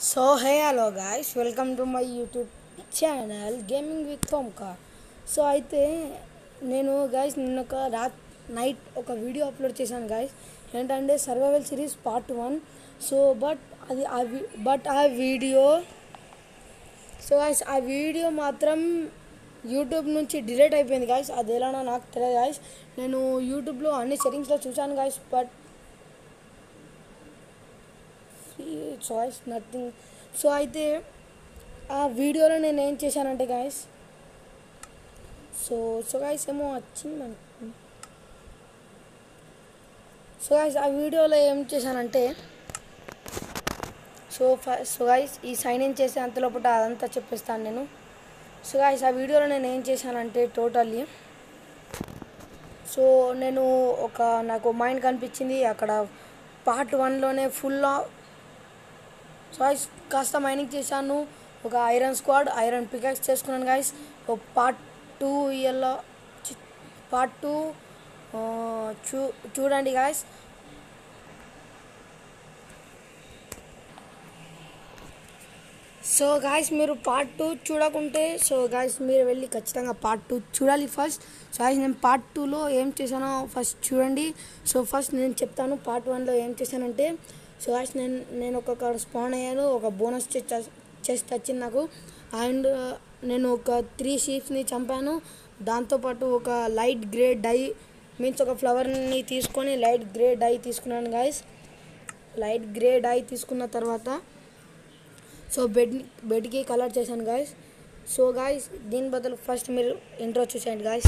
So hey hello guys welcome to my YouTube channel gaming with హోమ్కా so అయితే నేను guys నిన్న ఒక రాత్ నైట్ ఒక వీడియో అప్లోడ్ చేశాను గాయస్ ఏంటంటే survival series part one so but అది ఆ బట్ ఆ వీడియో సో గాయస్ ఆ వీడియో మాత్రం యూట్యూబ్ నుంచి డిలీట్ అయిపోయింది గాయస్ అది ఎలానో నాకు తెలియదు గాయస్ నేను యూట్యూబ్లో అన్ని సెట్టింగ్స్లో చూశాను guys but choice nothing so అయితే ఆ వీడియోలో నేను ఏం చేశానంటే గాయస్ సో సో గాయస్ ఏమో వచ్చింది మనకు సో గాయస్ ఆ వీడియోలో ఏం చేశానంటే సో ఫ- సో గాయస్ ఈ సైన్ ఇన్ చేసే అంత లోపల అదంతా చెప్పేస్తాను నేను సో గాయస్ ఆ వీడియోలో నేను ఏం చేశానంటే టోటల్లీ సో నేను ఒక నాకు మైండ్ కనిపించింది అక్కడ పార్ట్ వన్లోనే ఫుల్ సో గాయస్ కాస్త మైనింగ్ చేశాను ఒక ఐరన్ స్క్వాడ్ ఐరన్ పికాక్స్ చేసుకున్నాను గాయస్ ఒక పార్ట్ టూ ఇయర్లో పార్ట్ టూ చూ చూడండి గాయస్ సో గాయస్ మీరు పార్ట్ టూ చూడకుంటే సో గాయస్ మీరు వెళ్ళి ఖచ్చితంగా పార్ట్ టూ చూడాలి ఫస్ట్ సో గాయస్ నేను పార్ట్ టూలో ఏం చేశానో ఫస్ట్ చూడండి సో ఫస్ట్ నేను చెప్తాను పార్ట్ వన్లో ఏం చేశానంటే సో గాయస్ నేను నేను ఒక స్పాన్ అయ్యాను ఒక బోనస్ చెస్ట్ వచ్చింది నాకు అండ్ నేను ఒక త్రీ షీప్స్ని చంపాను దాంతోపాటు ఒక లైట్ గ్రే డై మీన్స్ ఒక ఫ్లవర్ని తీసుకొని లైట్ గ్రే డై తీసుకున్నాను గాయస్ లైట్ గ్రే డై తీసుకున్న తర్వాత సో బెడ్ బెడ్కి కలర్ చేశాను గాయస్ సో గాయస్ దీని బదులు ఫస్ట్ మీరు ఇంట్రో చూసేయండి గాయస్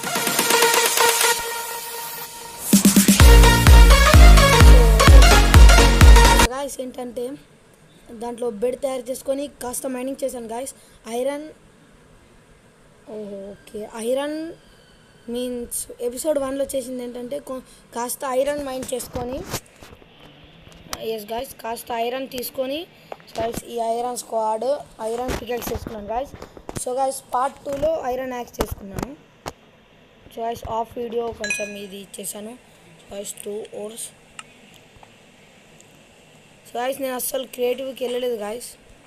గాయస్ ఏంటంటే దాంట్లో బెడ్ తయారు చేసుకొని కాస్త మైనింగ్ చేశాను గాయస్ ఐరన్ ఓహో ఓకే ఐరన్ మీన్స్ ఎపిసోడ్ వన్లో చేసింది ఏంటంటే కొ- కాస్త ఐరన్ మైండ్ చేసుకొని ఎస్ గాయస్ కాస్త ఐరన్ తీసుకొని గాయస్ ఈ ఐరన్ స్క్వాడ్ ఐరన్ పికెక్స్ చేసుకున్నాను గాయస్ సో గాయస్ పార్ట్ టూలో ఐరన్ యాక్స్ చేసుకున్నాను సో గాయస్ ఆఫ్ వీడియో కొంచెం ఇది చేశాను so guys two ores so guys నేను అస్సలు క్రియేటివ్కి వెళ్ళలేదు గాయస్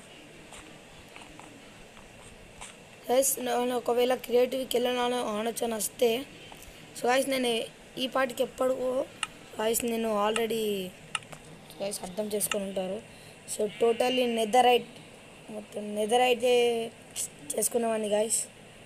గైస్ నేను ఒకవేళ క్రియేటివ్కి వెళ్ళాను ఆలోచన వస్తే సో గాయస్ నేను ఈ పాటికి ఎప్పుడు గాయస్ నేను ఆల్రెడీ గైస్ అర్థం చేసుకొని ఉంటారు సో టోటల్లీ నెదరైట్ మొత్తం నెదరైటే చేసుకున్నామండి guys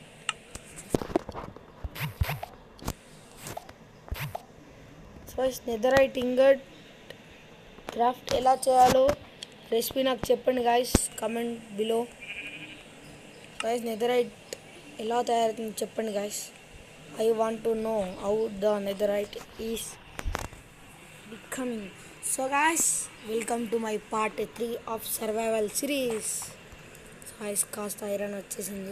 so netherite ingot craft ఎలా చేయాలో రెసిపీ నాకు చెప్పండి guys comment below guys netherite ఎలా తయారవుతుందో చెప్పండి guys I want to know how the netherite is becoming. So guys, welcome to my part 3 of survival series. So guys కాస్త iron వచ్చేసింది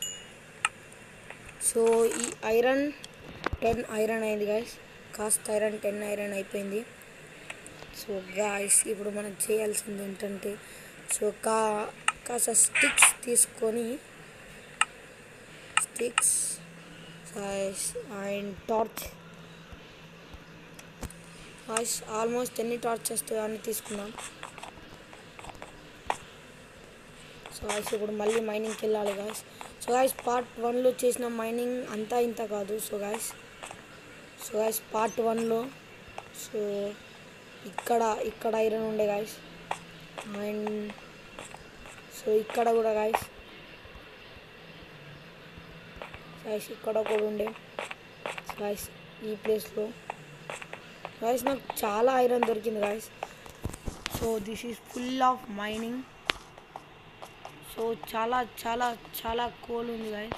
so ఈ ఐరన్ టెన్ ఐరన్ అయింది guys కాస్త iron ten iron అయిపోయింది so guys ఇప్పుడు మనం చేయాల్సింది ఏంటంటే సో కా కాస్త స్టిక్స్ తీసుకొని sticks and torch guys almost ఎన్ని టార్చెస్ అన్ని తీసుకున్నాం సో గాయస్ ఇప్పుడు మళ్ళీ మైనింగ్కి వెళ్ళాలి గాయస్ సో గాయస్ పార్ట్ వన్లో చేసిన మైనింగ్ అంతా ఇంత కాదు so guys so guys part వన్లో సో ఇక్కడ ఇక్కడ ఐరన్ ఉండే గాయస్ అండ్ సో ఇక్కడ కూడా గాయస్ గాయస్ ఇక్కడ కూడా ఉండే గాయస్ ఈ ప్లేస్లో గాయస్ నాకు చాలా ఐరన్ దొరికింది guys so this is full of mining so చాలా చాలా చాలా కోల్ ఉంది గాయస్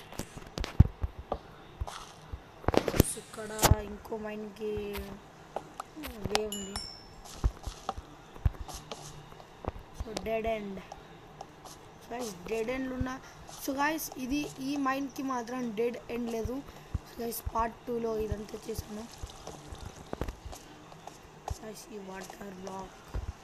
ఇక్కడ ఇంకో మైన్కి వే ఉంది so dead end guys dead ఎండ్లు ఉన్న సో గాయస్ ఇది ఈ మైన్కి మాత్రం డెడ్ ఎండ్ లేదు గాయస్ పార్ట్ టూలో ఇదంతా చేశాను guys ఈ water block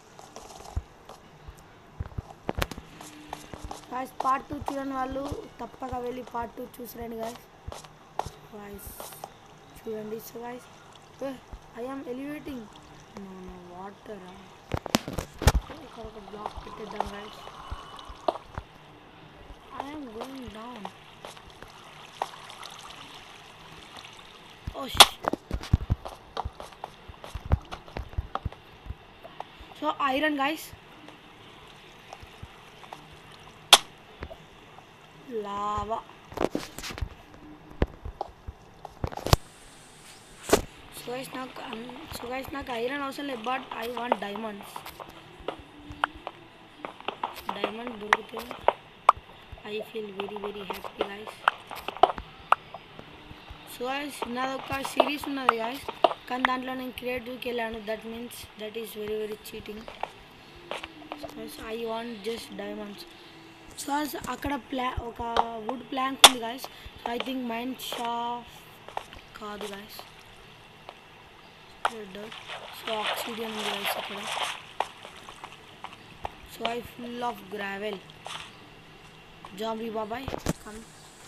guys part two చూడని వాళ్ళు తప్పక వెళ్ళి పార్ట్ టూ చూసిరండి గాయస్ గాయస్ చూడండి so guys I am elevating water ఇక్కడ ఒక బ్లాక్ పెట్టి పెట్టేద్దాం guys I'm going down oh so iron guys lava so guys నాకు సో గైస్ నాకు ఐరన్ అవసరం లేదు but I want diamonds diamond దొరికితే I feel very very happy guys so guys నాది ఒక సిరీస్ ఉన్నది గైస్ కానీ దాంట్లో నేను క్రియేటివ్కి వెళ్ళాను that means that is very very cheating I want just diamonds so అక్కడ ప్లా ఒక వుడ్ ప్లాంక్ ఉంది guys so I think mine shaft కాదు గాయస్ సో ఆక్సిడియన్ ఉంది గాయస్ అక్కడ so I full of gravel zombie బాబాయ్ కమ్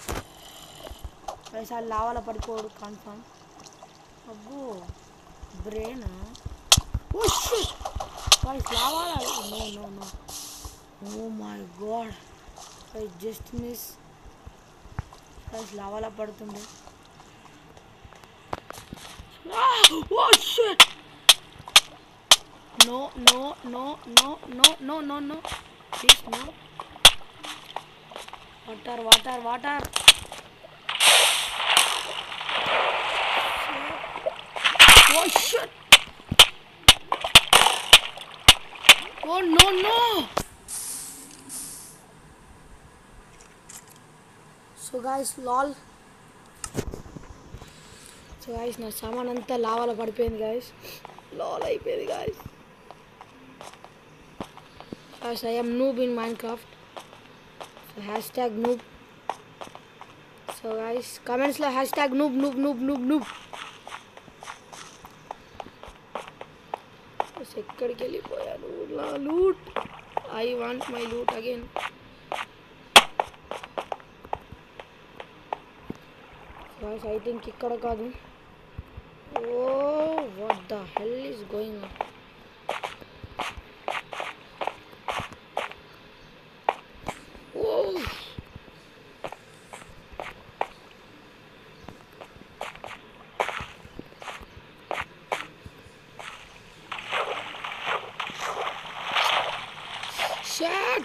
పైసా లావాల పడిపోడు కన్ఫర్మ్ అబ్బో బ్రెయిన్ ఓ షిట్ గైస్ లావాల no no no oh my god I just miss guys లావాలా పడుతుంది oh shit no no no no no no no no please no water water water Oh shit! Oh no no! So guys lol so guys నా సామాన్ అంతా లావాల పడిపోయింది guys lol అయిపోయింది guys guys I am noob in Minecraft so hashtag noob so guys కమెంట్స్లో hashtag noob noob noob noob noob బస్ ఎక్కడికి వెళ్ళిపోయాను నా loot I want my loot again I think ఇక్కడ కాదు oh what the hell is going oh Shit!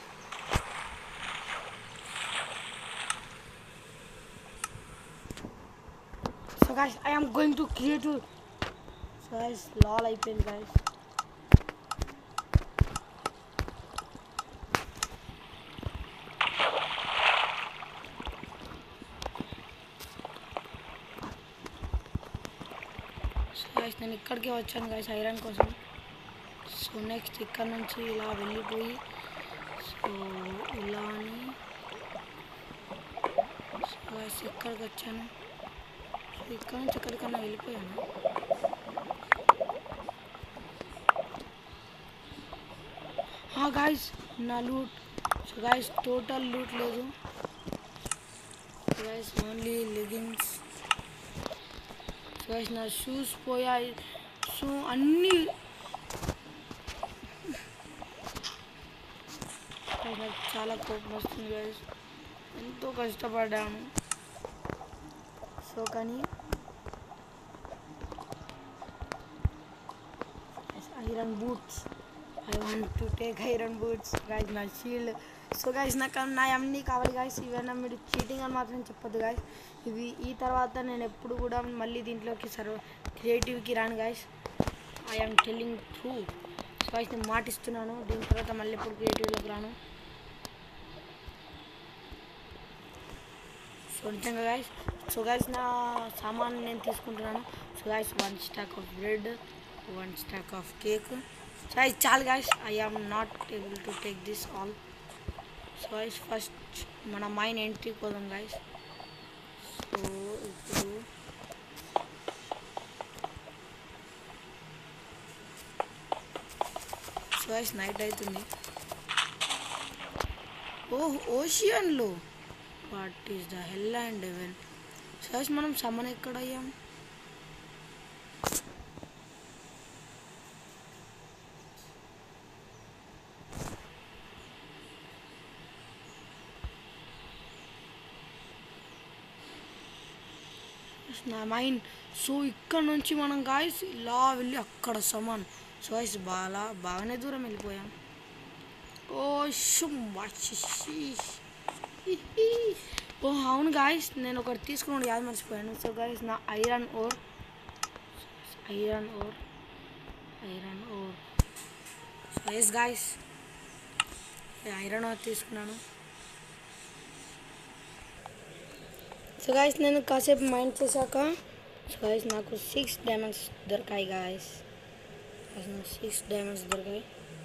So guys, I am going to create a... So guys, lol అయిపోయింది guys. So guys, నేను ఇక్కడికే వచ్చాను guys ఐరన్ కోసం so next ఇక్కడ నుంచి ఇలా వెళ్ళిపోయి సో ఇలా అని సో guys, ఇక్కడికి వచ్చాను సో ఇక్కడ నుంచి ఎక్కడికన్నా వెళ్ళిపోయాను గాయస్ నా loot so guys total loot లేదు guys only leggings so guys నా షూస్ పోయాయి సో అన్నీ నాకు చాలా కోపం వస్తుంది గైస్ ఎంతో కష్టపడ్డాను సో కానీ iron boots I want to take iron boots guys నా షీల్డ్ సో గైస్ నాకు నా అన్నీ కావాలి గైస్ ఇవన్నీ మీరు చీటింగ్ అని మాత్రం చెప్పొద్దు గైస్ ఇవి ఈ తర్వాత నేను ఎప్పుడు కూడా మళ్ళీ దీంట్లోకి సర్వ క్రియేటివ్కి రాను guys I am telling true so guys నేను మాటిస్తున్నాను దీని తర్వాత మళ్ళీ ఎప్పుడు క్రియేటివ్లోకి రాను సో నిజంగా గైస్ సో గైస్ నా సామాన్ నేను తీసుకుంటున్నాను so guys one stack of bread one stack of cake so guys చాలు guys I am not able to take this all so guys first మన మైన్ ఎంట్రీ పోదాం గైస్ సో ఇప్పుడు so guys night అవుతుంది oh ఓషియన్లో what is the hell and even sus మనం సమన్ ఎక్కడ అయ్యాం నా మైండ్ సో ఇక్కడ నుంచి మనం గాయస్ ఇలా వెళ్ళి అక్కడ సమాన్ సో గాయస్ బాగా బాగానే దూరం వెళ్ళిపోయాం ఓ షుమ్ వాషిషి. హిహి. ఓ అవును గాయస్ నేను ఒకటి తీసుకుని యాద మర్చిపోయాను సో గాయస్ నా iron ore iron ore iron ore so ఎస్ గాయస్ ఐరన్ ఓర్ తీసుకున్నాను సో గాయస్ నేను కాసేపు మైండ్ చేశాక సో గాయస్ నాకు సిక్స్ డైమండ్స్ దొరికాయి గాయస్ నాకు సిక్స్ డైమండ్స్ దొరికాయి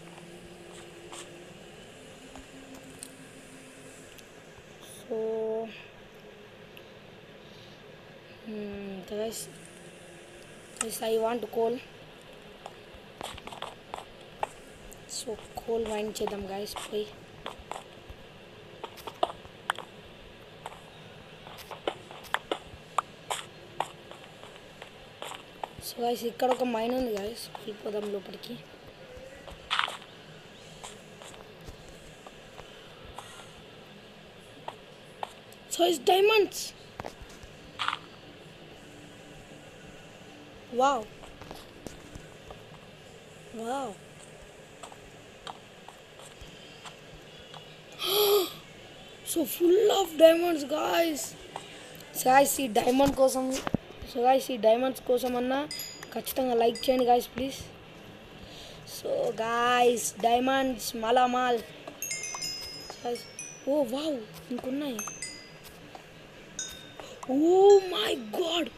so so guys guys I want coal so coal mine చేద్దాం గాయస్ పోయి సో గాయస్ ఇక్కడ ఒక మైన్ ఉంది గాయస్ వెళ్ళిపోదాం లోపలికి so is diamonds wow wow so full of diamonds guys so guys ఈ డైమండ్ కోసం సో గాయస్ ఈ డైమండ్స్ కోసం అన్నా ఖచ్చితంగా లైక్ చేయండి guys please so guys diamonds మాలామాల్ ఓ వావ్ ఇంకున్నాయి oh my god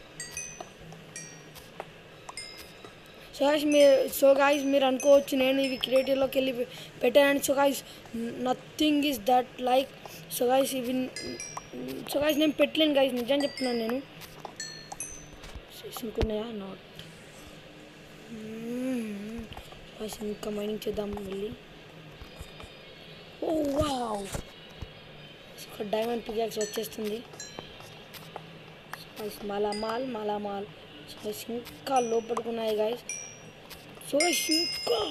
so guys మీరు సో గాయస్ మీరు అనుకోవచ్చు నేను ఇవి క్రియేటివ్లోకి వెళ్ళి పె- పెట్టానని so guys nothing is that like so guys ఇవి సో గాయస్ నేను పెట్టలేను గాయస్ నిజం చెప్తున్నాను నేను ఇంకున్నాయా నాట్ గాయస్ ఇంకా మైనింగ్ చేద్దాం వెళ్ళి ఓ వావ్ ఒక డైమండ్ పికాక్స్ వచ్చేస్తుంది గాయస్ మాలామాల్ మాలామాల్ సో గాయస్ ఇంకా లోపడుకున్నాయి గాయస్ సో గాయస్ ఇంకా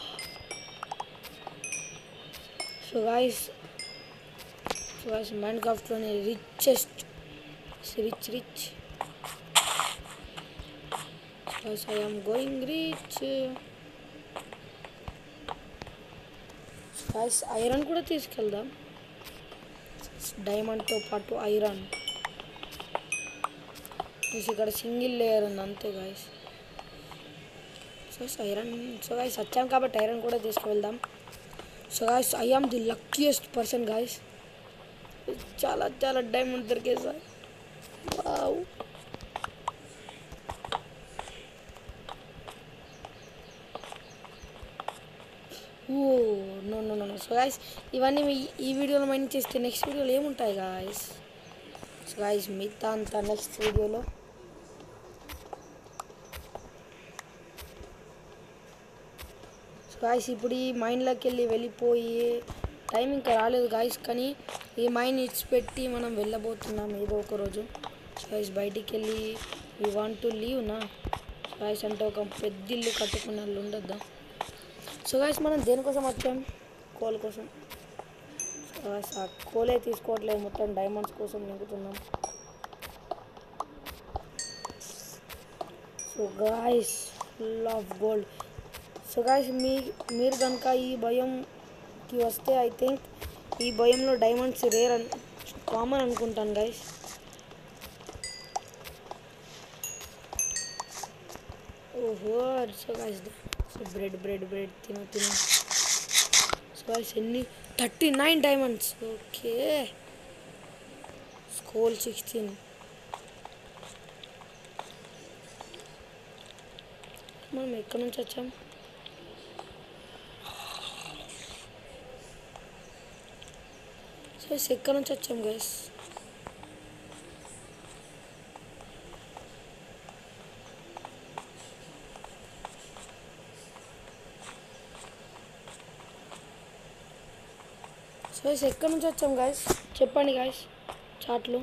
సో గాయస్ సో గాయస్ మైండ్ క్రాఫ్ట్లోని richest rich rich guys I am going rich guys iron కూడా తీసుకెళ్దాం డైమండ్తో పాటు ఐరన్ గాయస్ ఇక్కడ సింగిల్ లేయర్ ఉంది అంతే guys so iron so guys వచ్చాం కాబట్టి ఐరన్ కూడా తీసుకువెళ్దాం so guys I am the luckiest person guys చాలా చాలా డైమండ్ దొరికాయి sir wow oh no no no so guys ఇవన్నీ మీ- ఈ వీడియోలో మైండ్ చేస్తే నెక్స్ట్ వీడియోలో ఏముంటాయి గాయస్ సో గాయస్ మిగతా అంతా నెక్స్ట్ వీడియోలో సో గాయస్ ఇప్పుడు ఈ మైండ్లోకి వెళ్ళి వెళ్ళిపోయి టైం ఇంకా రాలేదు గాయస్ కానీ ఈ మైండ్ ఇచ్చిపెట్టి మనం వెళ్ళబోతున్నాం ఏదో ఒక రోజు సో గాయస్ బయటికి వెళ్ళి వీ వాంట్ టు లీవ్ నా సో గాయస్ అంటే ఒక పెద్ద ఇల్లు కట్టుకున్న వాళ్ళు ఉండొద్దా సో గాయస్ మనం దేనికోసం వచ్చాం కోల్ కోసం సో గాయస్ ఆ కోలే తీసుకోవట్లేదు మొత్తం డైమండ్స్ కోసం నింపుతున్నాం so guys full of gold so guys మీ మీరు కనుక ఈ భయంకి వస్తే ఐ థింక్ ఈ భయంలో డైమండ్స్ రేర్ అన్ కామన్ అనుకుంటాను గాయస్ ఓహో so guys so bread bread bread తిను తిను సో గాయస్ ఎన్ని థర్టీ నైన్ డైమండ్స్ ఓకే స్కోల్ సిక్స్టీన్ మనం ఎక్కడి నుంచి వచ్చాం సో ఎక్కడి నుంచి వచ్చాం గైస్ సో ఎక్కడి నుంచి వచ్చాం గాయస్ చెప్పండి గాయస్ చాట్లు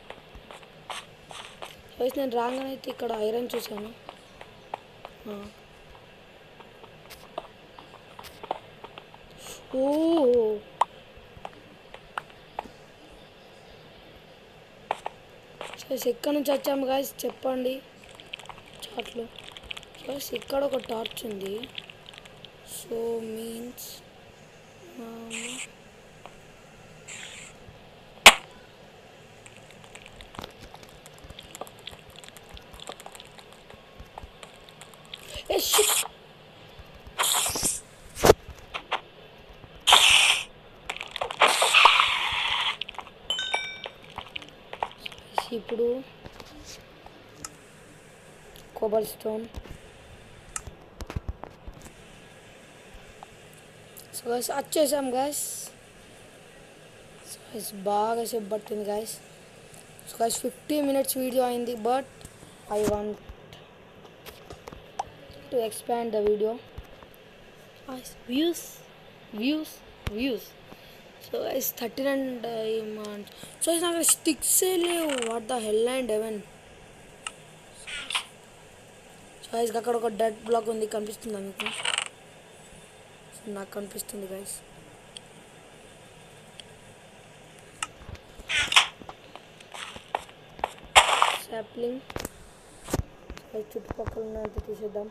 సో నేను రాగానే అయితే ఇక్కడ ఐరన్ చూశాను ఆ. ఓ సో గైస్ ఎక్కడి నుంచి వచ్చాము గాయస్ చెప్పండి చాట్లు గైస్ ఇక్కడ ఒక టార్చ్ ఉంది సో మీన్స్ ఏ shit. ఇప్పుడు కోబల్ స్టోన్ సో గైస్ వచ్చేసాం గైస్ సో గైస్ బాగా సేపు పట్టింది guys so guys fifty minutes video అయింది but I want to expand the video views views views so guys thirty and so guys నాకు sticks లేవు what the hell and even so guys అక్కడ ఒక dead black ఉంది కనిపిస్తుందా మీకు so నాకు కనిపిస్తుంది గైస్ సాప్లింగ్ చుట్టుపక్కల ఉన్నంత తీసేద్దాం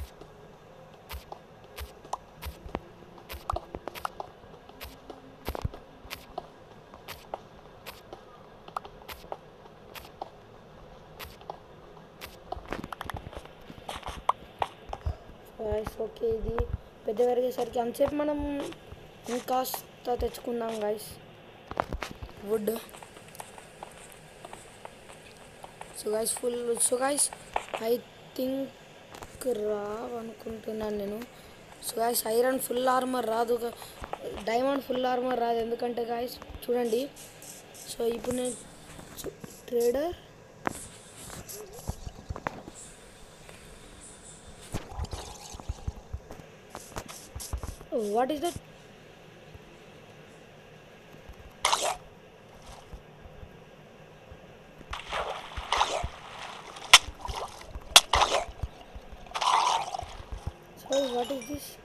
గాయస్ ఓకే ఇది పెద్ద పెరిగేసరికి అంతసేపు మనం ఇంకాస్త తెచ్చుకుందాం guys wood so guys full so guys I think రావనుకుంటున్నాను నేను so guys iron full armour రాదు డైమండ్ ఫుల్ ఆర్మర్ రాదు ఎందుకంటే గాయస్ చూడండి సో ఇప్పుడు నేను trader what is that sorry what is this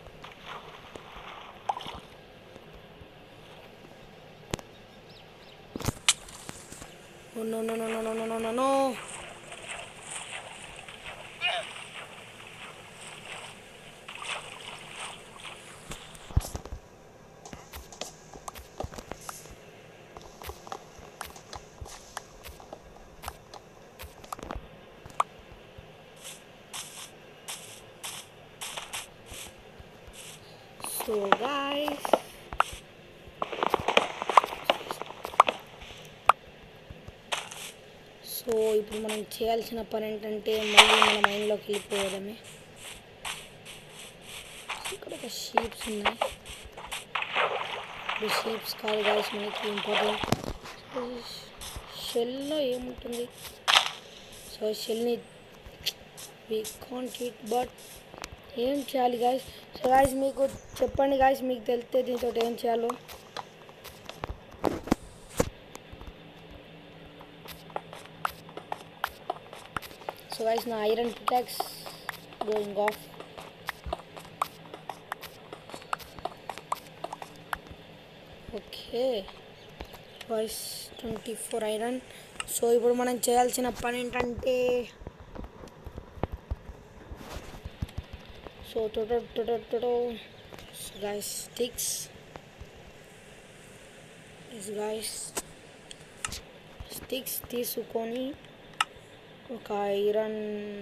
oh no no no no no no no no no so guys సో ఇప్పుడు మనం చేయాల్సిన పని ఏంటంటే మళ్ళీ మన మైండ్లోకి వెళ్ళిపోవడమే ఇక్కడ ఒక షీప్స్ ఉన్నాయి ఇప్పుడు షీప్స్ కాదు గాయస్ మనకి ఇంపార్టెంట్ షెల్లో ఏముంటుంది సో షెల్ని వీ కాంట్ ఇట్ బట్ ఏం చేయాలి గాయస్ సో గాయస్ మీకు చెప్పండి గాయస్ మీకు తెలిస్తే దీంతో ఏం చేయాలో సో గాయస్ నా iron pickaxe going off okay voice twenty four iron so ఇప్పుడు మనం చేయాల్సిన పని ఏంటంటే సో టొటో టొటో టొటో guys sticks is guys sticks తీసుకొని ఒక ఐరన్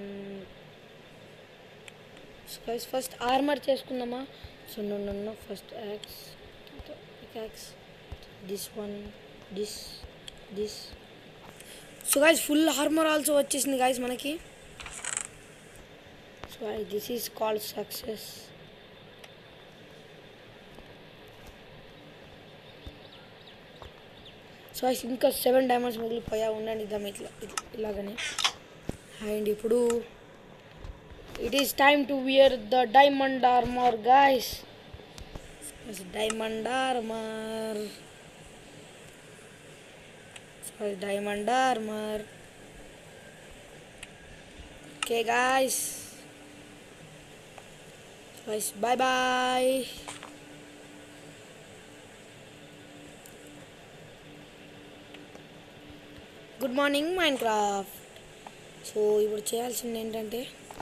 గైస్ ఫస్ట్ ఆర్మర్ చేసుకుందామా సో నన్ను first axe axe this one this this so guys full armour also వచ్చేసింది గైస్ మనకి so this is called success so ఇంకా సెవెన్ డైమండ్స్ మిగిలిపోయా ఉండండి ఇద్దాం ఇట్లా ఇట్లా- ఇలాగనే అండ్ ఇప్పుడు it is time to wear the diamond armour guys diamond armour sorry diamond armour okay guys guys bye bye good morning Minecraft so ఇప్పుడు చేయాల్సింది ఏంటంటే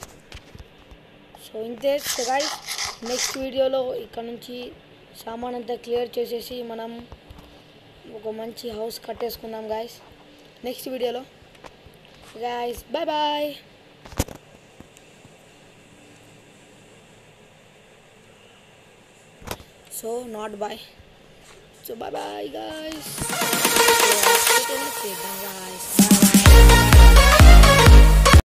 సో ఇంతే సో గాయస్ నెక్స్ట్ వీడియోలో ఇక్కడ నుంచి సామాన్ అంతా క్లియర్ చేసేసి మనం ఒక మంచి హౌస్ కట్టేసుకుందాం గాయస్ నెక్స్ట్ వీడియోలో guys bye bye so not bye so bye bye guys చేద్దాం గాయస్ బాయ్ బాయ్